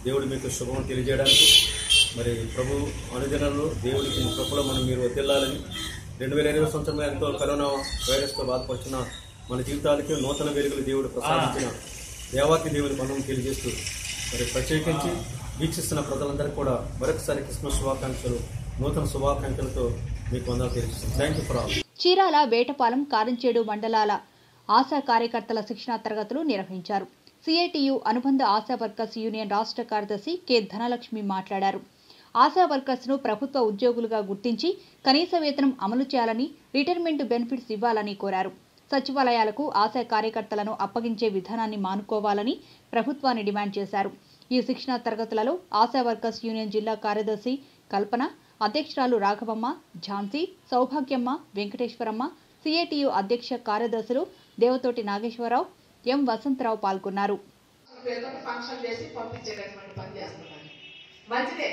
దేవుడు మీకు శుభం తెలియజేయడానికి మరి ప్రభు అనుదినంలో దేవుడికి కృపలో మనం మీరు వదిలాలని రెండు వేల ఇరవై సంవత్సరంలో ఎంతో కరోనా వైరస్తో బాధపడుతున్న మన జీవితాలకి నూతన వెలుగులు దేవుడు ప్రసాదించిన దేవాకి దేవుని మనం తెలియజేస్తూ మరి ప్రత్యేకించి వీక్షిస్తున్న ప్రజలందరికీ కూడా మరొకసారి క్రిస్మస్ శుభాకాంక్షలు నూతన శుభాకాంక్షలతో మీకు వందలు తెలియజేస్తాం thank you for all Chirala Vetapalem Karamchedu మండలాల ఆశా కార్యకర్తల శిక్షణా తరగతులు నిర్వహించారు సిఐటియు అనుబంధ ఆశా వర్కర్స్ యూనియన్ రాష్ట్ర కార్యదర్శి కె ధనలక్ష్మి మాట్లాడారు ఆశా వర్కర్స్ను ప్రభుత్వ ఉద్యోగులుగా గుర్తించి కనీస వేతనం అమలు చేయాలని రిటైర్మెంట్ బెనిఫిట్స్ ఇవ్వాలని కోరారు సచివాలయాలకు ఆశా కార్యకర్తలను అప్పగించే విధానాన్ని మానుకోవాలని ప్రభుత్వాన్ని డిమాండ్ చేశారు ఈ శిక్షణా తరగతులలో ఆశా వర్కర్స్ యూనియన్ జిల్లా కార్యదర్శి కల్పన అధ్యక్షురాలు రాఘవమ్మ ఝాన్సీ సౌభాగ్యమ్మ వెంకటేశ్వరమ్మ సిఐటియు అధ్యక్ష కార్యదర్శులు దేవతోటి నాగేశ్వరరావు ఎం వసంతరావు పాల్గొన్నారు పేరుతో ఫంక్షన్ చేసి పంపించేటటువంటి పని చేస్తున్నారు మంచిదే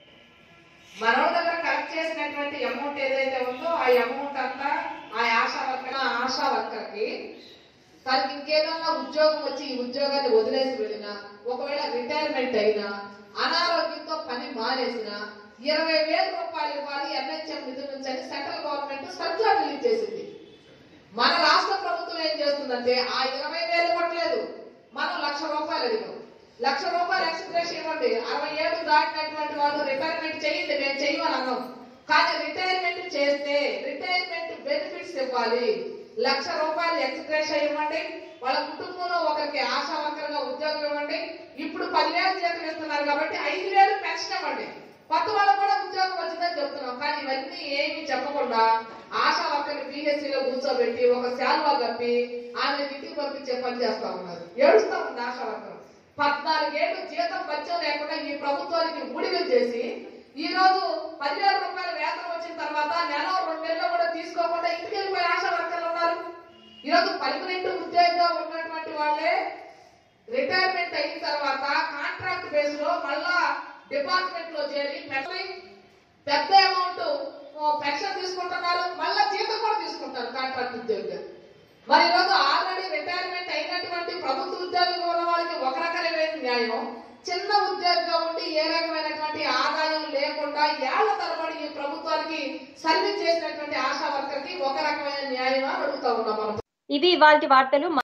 మనోడి దగ్గర కలెక్ట్ చేసినటువంటి అమౌంట్ ఏదైతే ఉందో ఆ అమౌంట్ అంతా ఆ ఆశా వర్కర్ ఆ ఆశా వర్కర్ కి తనకి ఇంకేదన్నా ఉద్యోగం వచ్చి ఈ ఉద్యోగాన్ని వదిలేసి వెళ్ళినా ఒకవేళ రిటైర్మెంట్ అయినా అనారోగ్యంతో పని మానేసినా ఇరవై వేల రూపాయలు ఇవ్వాలి ఎన్హెచ్ఎం నిధుల నుంచి అని సెంట్రల్ గవర్నమెంట్ సర్క్యులర్ రిలీజ్ చేసింది మన రాష్ట్ర ప్రభుత్వం ఏం చేస్తుందంటే ఆ ఇరవై వేలు ఇవ్వట్లేదు మనం లక్ష రూపాయలు అడిగాం లక్ష రూపాయలు ఎక్స్ప్రెస్ ఇవ్వండి అరవై ఏడు దాటినటువంటి వాళ్ళు రిటైర్మెంట్ చేయండి మేము చెయ్యమని అన్నాం కానీ రిటైర్మెంట్ చేస్తే రిటైర్మెంట్ బెనిఫిట్స్ ఇవ్వాలి లక్ష రూపాయలు ఎక్స్ప్రెస్ ఇవ్వండి వాళ్ళ కుటుంబంలో ఒకరికి ఆశా వర్కర్గా ఉద్యోగం ఇవ్వండి ఇప్పుడు పదివేలు జీతం ఇస్తున్నారు కాబట్టి ఐదు వేలు పెన్షన్ ఇవ్వండి కొత్త వాళ్ళకు కూడా ఉద్యోగం వచ్చిందని చెప్తున్నాం కానీ ఇవన్నీ ఏమి చెప్పకుండా ఆశా వర్కర్ని PHC లో కూర్చోబెట్టి ఒక శాల్వా కప్పి ఆమె ఇంటికి పంపించే పని చేస్తా ఉన్నారు ఏడుస్తా ఉంది ఆశా వర్కర్ పద్నాలుగేళ్ళు జీతం బత్యం లేకుండా ఈ ప్రభుత్వానికి ఊడిగలు చేసి ఈ రోజు పదివేల రూపాయల వేతనం వచ్చిన తర్వాత నెల రెండు నెలలు కూడా తీసుకోకుండా ఇంటికి వెళ్ళిపోయి ఆశా వర్కర్లు ఉన్నారు ఈ రోజు పర్మనెంట్ ఉద్యోగంగా ఉన్నటువంటి వాళ్ళే రిటైర్మెంట్ అయిన తర్వాత కాంట్రాక్ట్ బేస్ లో మళ్ళా డిపార్ట్మెంట్ లో చేరి పెద్ద- పెద్ద అమౌంట్ పెన్షన్ తీసుకుంటున్నారు మళ్ళా జీతం కూడా తీసుకుంటారు కాంట్రాక్ట్ ఉద్యోగులు మరి ఈరోజు ఆల్రెడీ రిటైర్మెంట్ అయినటువంటి ప్రభుత్వ ఉద్యోగులు ఉన్న వాళ్ళకి ఒక రకమైన న్యాయం చిన్న ఉద్యోగిగా ఉండి ఏ రకమైనటువంటి ఆదాయం లేకుండా ఏళ్ల తరబడి ఈ ప్రభుత్వానికి సర్వీస్ చేసినటువంటి ఆశా వర్కర్ కి ఒక రకమైన న్యాయం అని అడుగుతా ఉన్నాం మనం ఇవి ఇవాల్టి వార్తలు